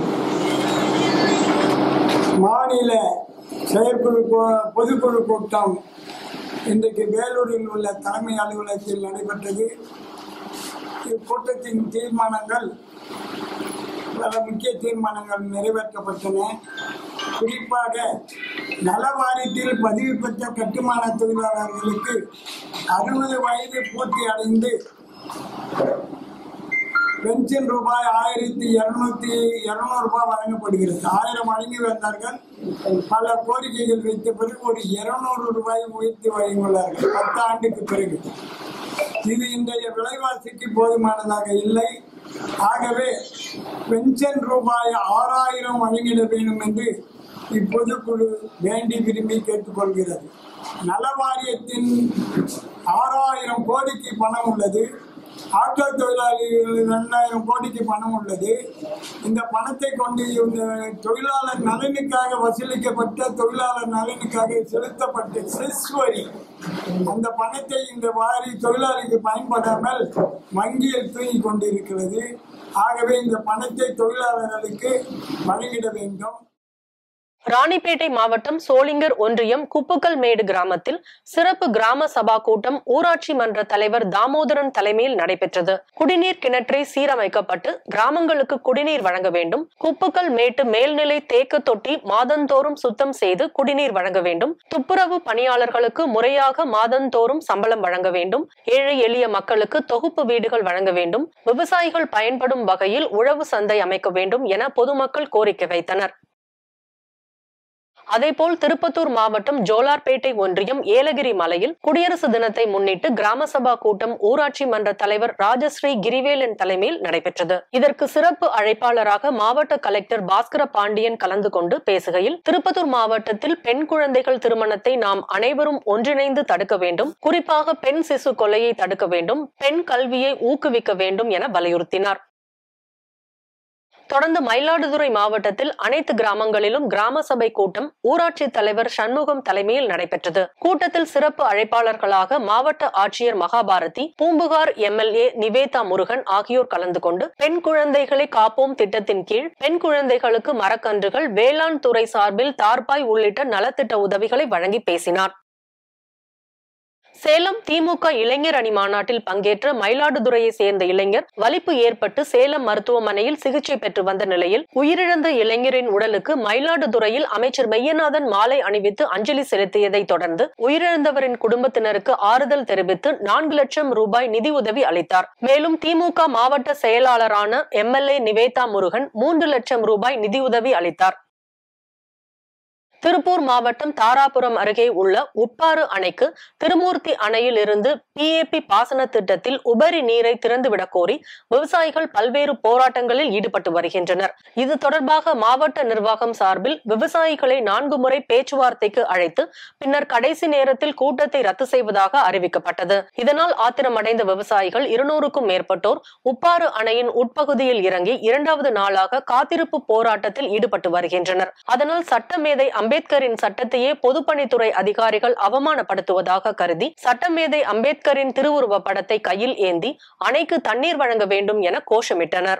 மாநில செயற்குழு கூ- பொதுக்குழு கூட்டம் இன்றைக்கு வேலூரில் உள்ள தலைமை அலுவலகத்தில் நடைபெற்றது இக்கூட்டத்தின் தீர்மானங்கள் பல முக்கிய தீர்மானங்கள் நிறைவேற்றப்பட்டன குறிப்பாக நல வாரியத்தில் பதிவு பெற்ற கட்டுமான தொழிலாளர்களுக்கு அறுபது வயது பூர்த்தி அடைந்து பென்ஷன் ரூபாய் ஆயிரத்தி இருநூத்தி இருநூறு ரூபாய் வழங்கப்படுகிறது ஆயிரம் வழங்கி வந்தார்கள் பல கோரிக்கைகள் வைத்த பிறகு ஒரு இருநூறு ரூபாய் உயர்த்தி வழங்கியுள்ளார்கள் பத்து ஆண்டுக்கு பிறகு இது இன்றைய விலைவாசிக்கு போதுமானதாக இல்லை ஆகவே பென்ஷன் ரூபாய் ஆறாயிரம் வழங்கிட வேண்டும் என்று இப்பொதுக்குழு வேண்டி விரும்பி கேட்டுக்கொள்கிறது நல வாரியத்தின் ஆறாயிரம் கோடிக்கு பணம் உள்ளது ஆட்டோ தொழிலாளிகள் இரண்டாயிரம் கோடிக்கு பணம் உள்ளது இந்த பணத்தை கொண்டு இந்த தொழிலாளர் நலனுக்காக வசூலிக்கப்பட்ட தொழிலாளர் நலனுக்காக செலுத்தப்பட்ட செஸ் வரி அந்த பணத்தை இந்த வாரி தொழிலாளிக்கு பயன்படாமல் வங்கியில் தூங்கி கொண்டிருக்கிறது ஆகவே இந்த பணத்தை தொழிலாளர்களுக்கு வழங்கிட வேண்டும் ராணிப்பேட்டை மாவட்டம் சோளிங்கர் ஒன்றியம் குப்புக்கல்மேடு கிராமத்தில் சிறப்பு கிராம சபா கூட்டம் ஊராட்சி மன்ற தலைவர் தாமோதரன் தலைமையில் நடைபெற்றது குடிநீர் கிணற்றை சீரமைக்கப்பட்டு கிராமங்களுக்கு குடிநீர் வழங்க வேண்டும் குப்புக்கல் மேட்டு மேல்நிலை தேக்க தொட்டி மாதந்தோறும் சுத்தம் செய்து குடிநீர் வழங்க வேண்டும் துப்புரவு பணியாளர்களுக்கு முறையாக மாதந்தோறும் சம்பளம் வழங்க வேண்டும் ஏழை எளிய மக்களுக்கு தொகுப்பு வீடுகள் வழங்க வேண்டும் விவசாயிகள் பயன்படும் வகையில் உழவு சந்தை அமைக்க வேண்டும் என பொதுமக்கள் கோரிக்கை வைத்தனர் அதேபோல் திருப்பத்தூர் மாவட்டம் ஜோலார்பேட்டை ஒன்றியம் ஏலகிரி மலையில் குடியரசு தினத்தை முன்னிட்டு கிராம சபா கூட்டம் ஊராட்சி மன்ற தலைவர் ராஜஸ்ரீ கிரிவேலன் தலைமையில் நடைபெற்றது இதற்கு சிறப்பு அழைப்பாளராக மாவட்ட கலெக்டர் பாஸ்கர பாண்டியன் கலந்து கொண்டு பேசுகையில் திருப்பத்தூர் மாவட்டத்தில் பெண் குழந்தைகள் திருமணத்தை நாம் அனைவரும் ஒன்றிணைந்து தடுக்க வேண்டும் குறிப்பாக பெண் சிசு கொலையை தடுக்க வேண்டும் பெண் கல்வியை ஊக்குவிக்க வேண்டும் என வலியுறுத்தினார் தொடர்ந்து மயிலாடுதுறை மாவட்டத்தில் அனைத்து கிராமங்களிலும் கிராம சபை கூட்டம் ஊராட்சி தலைவர் சண்முகம் தலைமையில் நடைபெற்றது கூட்டத்தில் சிறப்பு அழைப்பாளர்களாக மாவட்ட ஆட்சியர் மகாபாரதி பூம்புகார் எம்எல்ஏ நிவேதா முருகன் ஆகியோர் கலந்து கொண்டு பெண் குழந்தைகளை காப்போம் திட்டத்தின் கீழ் பெண் குழந்தைகளுக்கு மரக்கன்றுகள் வேளாண் துறை சார்பில் தார்பாய் உள்ளிட்ட நலத்திட்ட உதவிகளை வழங்கி பேசினார் சேலம் திமுக இளைஞர் அணி மாநாட்டில் பங்கேற்ற மயிலாடுதுறையை சேர்ந்த இளைஞர் வலிப்பு ஏற்பட்டு சேலம் மருத்துவமனையில் சிகிச்சை பெற்று வந்த நிலையில் உயிரிழந்த இளைஞரின் உடலுக்கு மயிலாடுதுறையில் அமைச்சர் மெய்யநாதன் மாலை அணிவித்து அஞ்சலி செலுத்தியதை தொடர்ந்து உயிரிழந்தவரின் குடும்பத்தினருக்கு ஆறுதல் தெரிவித்து நான்கு லட்சம் ரூபாய் நிதி உதவி அளித்தார் மேலும் திமுக மாவட்ட செயலாளரான எம்எல்ஏ நிவேதா முருகன் மூன்று லட்சம் ரூபாய் நிதியுதவி அளித்தார் திருப்பூர் மாவட்டம் தாராபுரம் அருகே உள்ள உப்பாறு அணைக்கு திருமூர்த்தி அணையில் இருந்து பிஏபி பாசன திட்டத்தில் உபரி நீரை திறந்துவிடக் கோரி விவசாயிகள் பல்வேறு போராட்டங்களில் ஈடுபட்டு வருகின்றனர் இது தொடர்பாக மாவட்ட நிர்வாகம் சார்பில் விவசாயிகளை நான்கு முறை பேச்சுவார்த்தைக்கு அழைத்து பின்னர் கடைசி நேரத்தில் கூட்டத்தை ரத்து செய்வதாக அறிவிக்கப்பட்டது இதனால் ஆத்திரமடைந்த விவசாயிகள் இருநூறுக்கும் மேற்பட்டோர் உப்பாறு அணையின் உட்பகுதியில் இறங்கி இரண்டாவது நாளாக காத்திருப்பு போராட்டத்தில் ஈடுபட்டு வருகின்றனர் அதனால் சட்டமேதை அம்பேத்கரின் சட்டத்தையே பொதுப்பணித்துறை அதிகாரிகள் அவமானப்படுத்துவதாக கருதி சட்டமேதை அம்பேத்கரின் திருவுருவ படத்தை கையில் ஏந்தி அணைக்கு தண்ணீர் வழங்க வேண்டும் என கோஷமிட்டனர்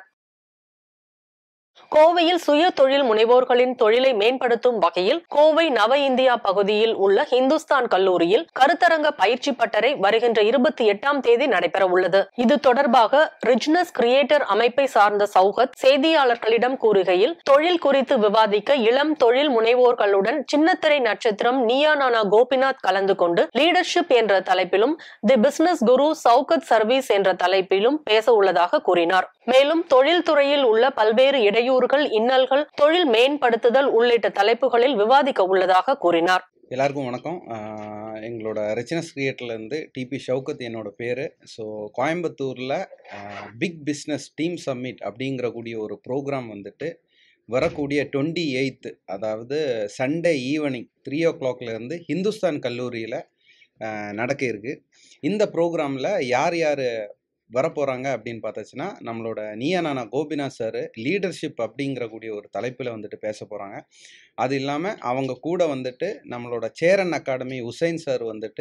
கோவையில் சுய தொழில் முனைவோர்களின் தொழிலை மேம்படுத்தும் வகையில் கோவை நவ இந்தியா பகுதியில் உள்ள ஹிந்துஸ்தான் கல்லூரியில் கருத்தரங்க பயிற்சி பட்டறை வருகின்ற இருபத்தி எட்டாம் தேதி நடைபெற உள்ளது இது தொடர்பாக ரிஜ்னஸ் கிரியேட்டர் அமைப்பை சார்ந்த சௌகத் செய்தியாளர்களிடம் கூறுகையில் தொழில் குறித்து விவாதிக்க இளம் தொழில் முனைவோர்களுடன் சின்னத்திரை நட்சத்திரம் நியானானா கோபிநாத் கலந்து கொண்டு லீடர்ஷிப் என்ற தலைப்பிலும் the business guru Shaukat service என்ற தலைப்பிலும் பேச உள்ளதாக கூறினார் மேலும் தொழில் துறையில் உள்ள பல்வேறு இடையூறுகள் இன்னல்கள் தொழில் மேம்படுத்துதல் உள்ளிட்ட தலைப்புகளில் விவாதிக்க உள்ளதாக கூறினார் எல்லாருக்கும் வணக்கம் ஆஹ் எங்களோட ரெச்சினஸ் கிரியேட்டர்லேருந்து டிபி ஷவுகத் என்னோட பேர் ஸோ கோயம்புத்தூரில் பிக் பிஸ்னஸ் டீம் சம்மிட் அப்படிங்கிற கூடிய ஒரு ப்ரோக்ராம் வந்துட்டு வரக்கூடிய டுவெண்ட்டி எயித்து அதாவது சண்டே ஈவினிங் த்ரீ ஓ கிளாக்லேருந்து ஹிந்துஸ்தான் கல்லூரியில் நடக்க இருக்கு இந்த ப்ரோக்ராமில் யார் யார் வரப்போகிறாங்க அப்படின்னு பார்த்தாச்சுன்னா நம்மளோட நீயானானா கோபிநாத் சார் லீடர்ஷிப் அப்படிங்கிற கூடிய ஒரு தலைப்பில் வந்துட்டு பேச போகிறாங்க அது இல்லாமல் அவங்க கூட வந்துட்டு நம்மளோட சேரன் அகாடமி உசைன் சார் வந்துட்டு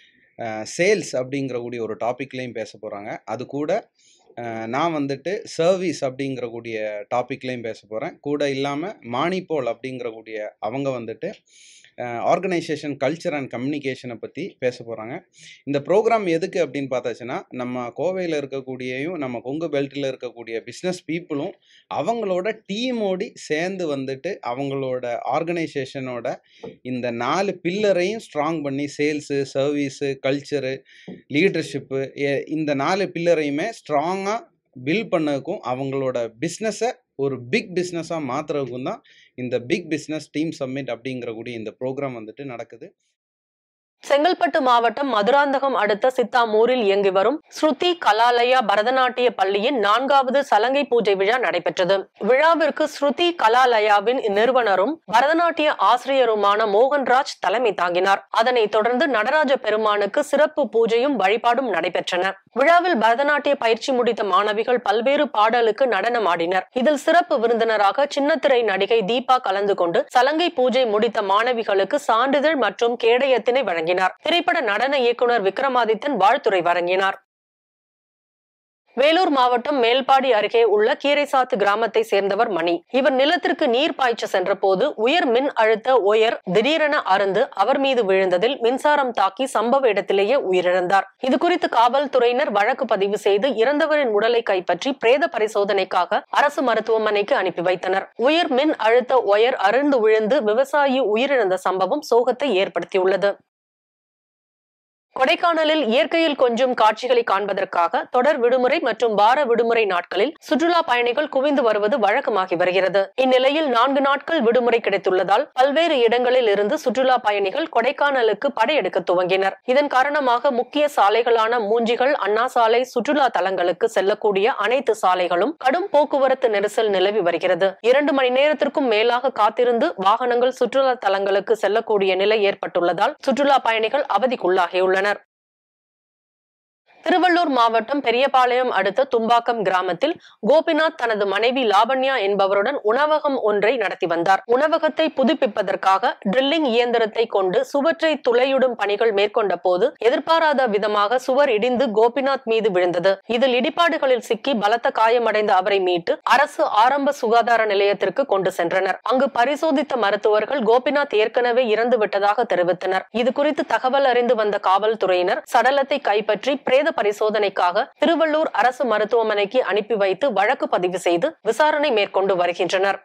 சேல்ஸ் அப்படிங்கிற கூடிய ஒரு டாப்பிக்லேயும் பேச போகிறாங்க அது கூட அஹ், நான் வந்துட்டு சர்வீஸ் அப்படிங்கிற கூடிய டாப்பிக்லேயும் பேச போகிறேன் கூட இல்லாமல் மானிபோல் அப்படிங்கிற கூடிய அவங்க வந்துட்டு ஆர்கனைசேஷன் கல்ச்சர் அண்ட் கம்யூனிகேஷனை பற்றி பேச போகிறாங்க இந்த ப்ரோக்ராம் எதுக்கு அப்படின்னு பார்த்தாச்சுன்னா நம்ம கோவையில் இருக்கக்கூடியயும் நம்ம கொங்கு பெல்ட்டில் இருக்கக்கூடிய பிஸ்னஸ் பீப்புளும் அவங்களோட டீமோடி சேர்ந்து வந்துட்டு அவங்களோட ஆர்கனைசேஷனோட இந்த நாலு பில்லரையும் ஸ்ட்ராங் பண்ணி சேல்ஸு சர்வீஸு கல்ச்சரு லீடர்ஷிப்பு இந்த நாலு பில்லரையுமே ஸ்ட்ராங்காக பில்ட் பண்ணதுக்கும் அவங்களோட பிஸ்னஸை ஒரு பிக் பிஸ்னஸாக மாற்றுறதுக்கும் தான் இந்த பிக் பிஸ்னஸ் டீம் சம்மிட் அப்படிங்கிற கூடிய இந்த ப்ரோக்ராம் வந்துட்டு நடக்குது செங்கல்பட்டு மாவட்டம் மதுராந்தகம் அடுத்த சித்தாமூரில் இயங்கி வரும் ஸ்ருதி கலாலயா பரதநாட்டிய பள்ளியின் நான்காவது சலங்கை பூஜை விழா நடைபெற்றது விழாவிற்கு ஸ்ருதி கலாலயாவின் நிறுவனரும் பரதநாட்டிய ஆசிரியருமான மோகன்ராஜ் தலைமை தாங்கினார் அதனைத் தொடர்ந்து நடராஜ பெருமானுக்கு சிறப்பு பூஜையும் வழிபாடும் நடைபெற்றன விழாவில் பரதநாட்டிய பயிற்சி முடித்த மாணவிகள் பல்வேறு பாடலுக்கு நடனம் ஆடினர் இதில் சிறப்பு விருந்தினராக சின்னத்திரை நடிகை தீபா கலந்து கொண்டு சலங்கை பூஜை முடித்த மாணவிகளுக்கு சான்றிதழ் மற்றும் கேடயத்தினை வழங்கினார் திரைப்பட நடன இயக்குனர் விக்ரமாதித்தன் வாழ்த்துரை வழங்கினார் வேலூர் மாவட்டம் மேல்பாடி அருகே உள்ள கீரைசாத்து கிராமத்தை சேர்ந்தவர் மணி இவர் நிலத்திற்கு நீர் பாய்ச்ச சென்றபோது உயர் மின் அழுத்த உயர் திடீரென அருந்து அவர் மீது விழுந்ததில் மின்சாரம் தாக்கி சம்பவ இடத்திலேயே உயிரிழந்தார் இது குறித்து காவல்துறையினர் வழக்கு பதிவு செய்து இறந்தவரின் உடலை கைப்பற்றி பிரேத பரிசோதனைக்காக அரசு மருத்துவமனைக்கு அனுப்பி வைத்தனர் உயர் மின் அழுத்த உயர் அருந்து விழுந்து விவசாயி உயிரிழந்த சம்பவம் சோகத்தை ஏற்படுத்தியுள்ளது கொடைக்கானலில் இயற்கையில் கொஞ்சம் காட்சிகளை காண்பதற்காக தொடர் விடுமுறை மற்றும் வார விடுமுறை நாட்களில் சுற்றுலா பயணிகள் குவிந்து வருவது வழக்கமாகி வருகிறது இந்நிலையில் நான்கு நாட்கள் விடுமுறை கிடைத்துள்ளதால் பல்வேறு இடங்களில் இருந்து சுற்றுலா பயணிகள் கொடைக்கானலுக்கு படையெடுக்க துவங்கினர் இதன் காரணமாக முக்கிய சாலைகளான மூஞ்சிகள் அண்ணா சாலை சுற்றுலா தலங்களுக்கு செல்லக்கூடிய அனைத்து சாலைகளும் கடும் போக்குவரத்து நெரிசல் நிலவி வருகிறது இரண்டு மணி நேரத்திற்கும் மேலாக காத்திருந்து வாகனங்கள் சுற்றுலா தலங்களுக்கு செல்லக்கூடிய நிலை ஏற்பட்டுள்ளதால் சுற்றுலா பயணிகள் அவதிக்குள்ளாகியுள்ளனர் திருவள்ளூர் மாவட்டம் பெரியபாளையம் அடுத்த தும்பாக்கம் கிராமத்தில் கோபிநாத் தனது மனைவி லாவண்யா என்பவருடன் உணவகம் ஒன்றை நடத்தி வந்தார் உணவகத்தை புதுப்பிப்பதற்காக ட்ரில்லிங் இயந்திரத்தை கொண்டு சுவற்றை துளையிடும் பணிகள் மேற்கொண்ட போது எதிர்பாராத விதமாக சுவர் இடிந்து கோபிநாத் மீது விழுந்தது இதில் இடிபாடுகளில் சிக்கி பலத்த காயமடைந்த அவரை மீட்டு அரசு ஆரம்ப சுகாதார நிலையத்திற்கு கொண்டு சென்றனர் அங்கு பரிசோதித்த மருத்துவர்கள் கோபிநாத் ஏற்கனவே இறந்து விட்டதாக தெரிவித்தனர் இது குறித்து தகவல் அறிந்து வந்த காவல்துறையினர் சடலத்தை கைப்பற்றி பிரேத பரிசோதனைக்காக திருவள்ளூர் அரசு மருத்துவமனைக்கு அனுப்பி வைத்து வழக்கு பதிவு செய்து விசாரணை மேற்கொண்டு வருகின்றனர்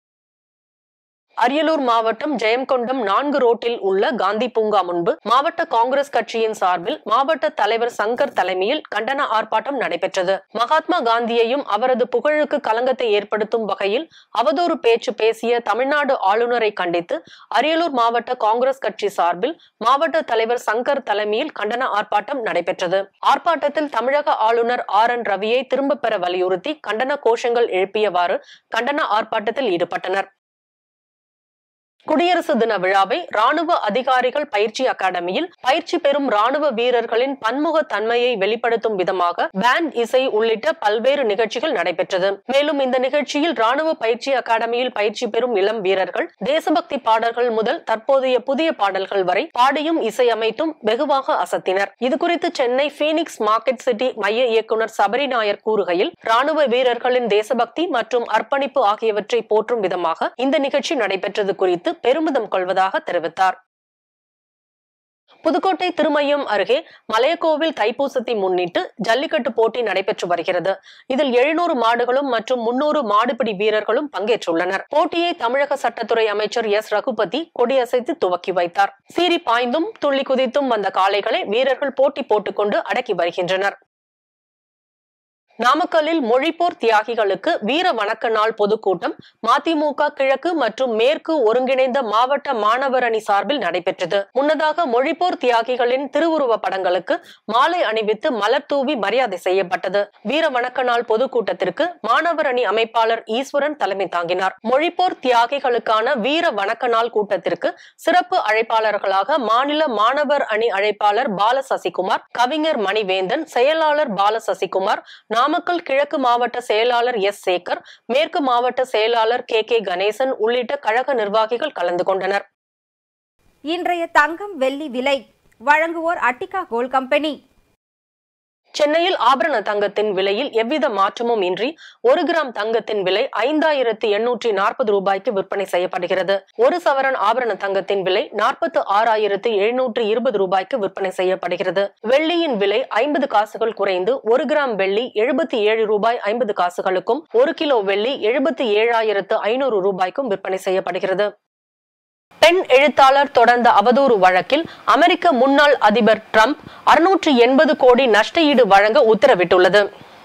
அரியலூர் மாவட்டம் ஜெயங்கொண்டம் நான்கு ரோட்டில் உள்ள காந்தி பூங்கா முன்பு மாவட்ட காங்கிரஸ் கட்சியின் சார்பில் மாவட்ட தலைவர் சங்கர் தலைமையில் கண்டன ஆர்ப்பாட்டம் நடைபெற்றது மகாத்மா காந்தியையும் அவரது புகழுக்கு களங்கத்தை ஏற்படுத்தும் வகையில் அவதூறு பேச்சு பேசிய தமிழ்நாடு ஆளுநரை கண்டித்து அரியலூர் மாவட்ட காங்கிரஸ் கட்சி சார்பில் மாவட்ட தலைவர் சங்கர் தலைமையில் கண்டன ஆர்ப்பாட்டம் நடைபெற்றது ஆர்ப்பாட்டத்தில் தமிழக ஆளுநர் ஆர் என் ரவியை திரும்பப் பெற வலியுறுத்தி கண்டன கோஷங்கள் எழுப்பியவாறு கண்டன ஆர்ப்பாட்டத்தில் ஈடுபட்டனர் குடியரசு தின விழாவை ராணுவ அதிகாரிகள் பயிற்சி அகாடமியில் பயிற்சி பெறும் ராணுவ வீரர்களின் பன்முக தன்மையை வெளிப்படுத்தும் விதமாக பேண்ட் இசை உள்ளிட்ட பல்வேறு நிகழ்ச்சிகள் நடைபெற்றது மேலும் இந்த நிகழ்ச்சியில் ராணுவ பயிற்சி அகாடமியில் பயிற்சி பெறும் இளம் வீரர்கள் தேசபக்தி பாடல்கள் முதல் தற்போதைய புதிய பாடல்கள் வரை பாடியும் இசையமைத்தும் வெகுவாக அசத்தினர் இதுகுறித்து சென்னை பீனிக்ஸ் மார்க்கெட் சிட்டி மைய இயக்குனர் சபரி நாயர் கூறுகையில் ராணுவ வீரர்களின் தேசபக்தி மற்றும் அர்ப்பணிப்பு ஆகியவற்றை போற்றும் விதமாக இந்த நிகழ்ச்சி நடைபெற்றது குறித்து பெருமிதம் கொள்வதாக தெரிவித்தார் புதுக்கோட்டை திருமையம் அருகே மலையக்கோவில் தைப்பூசத்தை முன்னிட்டு ஜல்லிக்கட்டு போட்டி நடைபெற்று வருகிறது இதில் எழுநூறு மாடுகளும் மற்றும் முன்னூறு மாடுபிடி வீரர்களும் பங்கேற்றுள்ளனர் போட்டியை தமிழக சட்டத்துறை அமைச்சர் எஸ் ரகுபதி கொடியசைத்து துவக்கி வைத்தார் சீறி பாய்ந்தும் துள்ளி குதித்தும் வந்த காளைகளை வீரர்கள் போட்டி போட்டுக்கொண்டு அடக்கி வருகின்றனர் நாமக்கல்லில் மொழிப்போர் தியாகிகளுக்கு வீர வணக்க நாள் பொதுக்கூட்டம் மதிமுக கிழக்கு மற்றும் மேற்கு ஒருங்கிணைந்த மாவட்ட மாணவர் அணி சார்பில் நடைபெற்றது முன்னதாக மொழிப்போர் தியாகிகளின் திருவுருவ படங்களுக்கு மாலை அணிவித்து மலர் தூவி மரியாதை செய்யப்பட்டது வீர வணக்க நாள் பொதுக்கூட்டத்திற்கு மாணவர் அணி அமைப்பாளர் ஈஸ்வரன் தலைமை தாங்கினார் மொழிப்போர் தியாகிகளுக்கான வீர வணக்க நாள் கூட்டத்திற்கு சிறப்பு அழைப்பாளர்களாக மாநில மாணவர் அணி அழைப்பாளர் பால சசிகுமார் கவிஞர் மணிவேந்தன் செயலாளர் பால சசிகுமார் நாமக்கல் கிழக்கு மாவட்ட செயலாளர் எஸ் சேகர் மேற்கு மாவட்ட செயலாளர் கே கே கணேசன் உள்ளிட்ட கழக நிர்வாகிகள் கலந்து கொண்டனர் இன்றைய தங்கம் வெள்ளி விலை வழங்குவோர் அட்டிகா கோல்ட் கம்பெனி சென்னையில் ஆபரண தங்கத்தின் விலையில் எவ்வித மாற்றமும் இன்றி ஒரு கிராம் தங்கத்தின் விலை ஐந்தாயிரத்தி எண்ணூற்றி நாற்பது ரூபாய்க்கு விற்பனை செய்யப்படுகிறது ஒரு சவரன் ஆபரண தங்கத்தின் விலை நாற்பத்து ஆறாயிரத்தி எழுநூற்றி இருபது ரூபாய்க்கு விற்பனை செய்யப்படுகிறது வெள்ளியின் விலை ஐம்பது காசுகள் குறைந்து ஒரு கிராம் வெள்ளி எழுபத்தி ஏழு ரூபாய் ஐம்பது காசுகளுக்கும் ஒரு கிலோ வெள்ளி எழுபத்தி ஏழாயிரத்து ஐநூறு ரூபாய்க்கும் விற்பனை செய்யப்படுகிறது பெண் எழுத்தாளர் தொடர்ந்த அவதூறு வழக்கில் அமெரிக்க முன்னாள் அதிபர் டிரம்ப் அறுநூற்று எண்பது கோடி நஷ்டஈடு வழங்க உத்தரவிட்டுள்ளது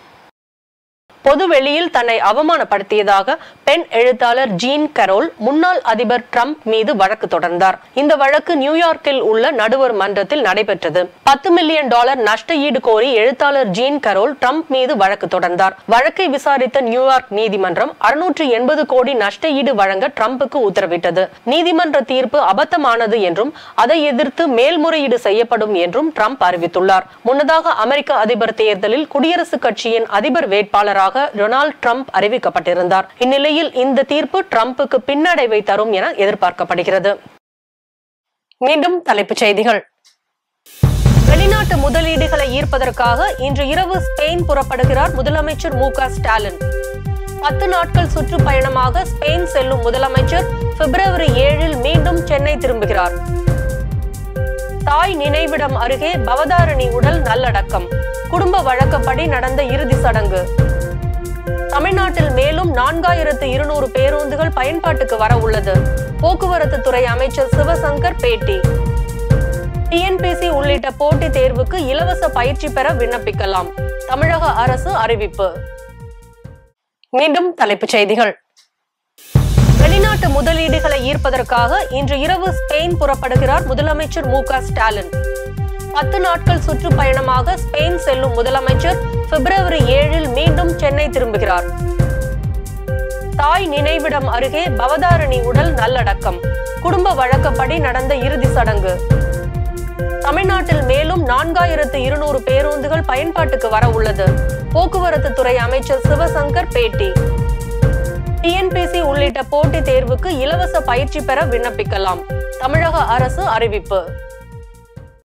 பொது வெளியில் தன்னை அவமானப்படுத்தியதாக பெண் எழுத்தாளர் ஜீன் கரோல் முன்னாள் அதிபர் டிரம்ப் மீது வழக்கு தொடர்ந்தார் இந்த வழக்கு நியூயார்க்கில் உள்ள நடுவர் மன்றத்தில் நடைபெற்றது பத்து மில்லியன் டாலர் நஷ்ட ஈடு கோரி எழுத்தாளர் ஜீன் கரோல் டிரம்ப் மீது வழக்கு தொடர்ந்தார் வழக்கை விசாரித்த நியூயார்க் நீதிமன்றம் அறுநூற்று எண்பது கோடி நஷ்ட ஈடு வழங்க டிரம்புக்கு உத்தரவிட்டது நீதிமன்ற தீர்ப்பு அபத்தமானது என்றும் அதை எதிர்த்து மேல்முறையீடு செய்யப்படும் என்றும் டிரம்ப் அறிவித்துள்ளார் முன்னதாக அமெரிக்க அதிபர் தேர்தலில் குடியரசுக் கட்சியின் அதிபர் வேட்பாளராக டொனால்டு டிரம்ப் அறிவிக்கப்பட்டிருந்தார் இந்நிலையில் இந்த தீர்ப்பு டிரம்புக்கு பின்னடைவை தரும் என எதிர்பார்க்கப்படுகிறது மீண்டும் தலைப்புச் செய்திகள் வெளிநாட்டு முதலீடுகளை ஈர்ப்பதற்காக இன்று இரவு ஸ்பெயின் புறப்படுகிறார் முதலமைச்சர் மு க ஸ்டாலின் பத்து நாட்கள் சுற்றுப்பயணமாக ஸ்பெயின் செல்லும் முதலமைச்சர் பிப்ரவரி ஏழில் மீண்டும் சென்னை திரும்புகிறார் தாய் நினைவிடம் அருகே பவதாரணி உடல் நல்லடக்கம் குடும்ப வழக்கப்படி நடந்த இறுதி சடங்கு தமிழ்நாட்டில் மேலும் நான்காயிரத்து இருநூறு பேருந்துகள் பயன்பாட்டுக்கு வர உள்ளது போக்குவரத்து துறை அமைச்சர் சிவசங்கர் பேட்டி டிஎன்பிசி உள்ளிட்ட போட்டித் தேர்வுக்கு இலவச பயிற்சி பெற விண்ணப்பிக்கலாம் தமிழக அரசு அறிவிப்பு மீண்டும் தலைப்புச் செய்திகள் வெளிநாட்டு முதலீடுகளை ஈர்ப்பதற்காக இன்று இரவு ஸ்பெயின் புறப்படுகிறார் முதலமைச்சர் மு க ஸ்டாலின் பத்து நாட்கள் சுற்றுப்பயணமாக ஸ்பெயின் செல்லும் முதலமைச்சர் பிப்ரவரி ஏழில் மீண்டும் சென்னை திரும்புகிறார் தாய் நினைவிடம் அருகே பவதாரணி உடல் நல்லடக்கம் குடும்ப வழக்கப்படி நடந்த இறுதி சடங்கு தமிழ்நாட்டில் மேலும் நான்காயிரத்து இருநூறு பேருந்துகள் பயன்பாட்டுக்கு வர உள்ளது போக்குவரத்து துறை அமைச்சர் சிவசங்கர் பேட்டி டிஎன்பிசி உள்ளிட்ட போட்டித் தேர்வுக்கு இலவச பயிற்சி பெற விண்ணப்பிக்கலாம் தமிழக அரசு அறிவிப்பு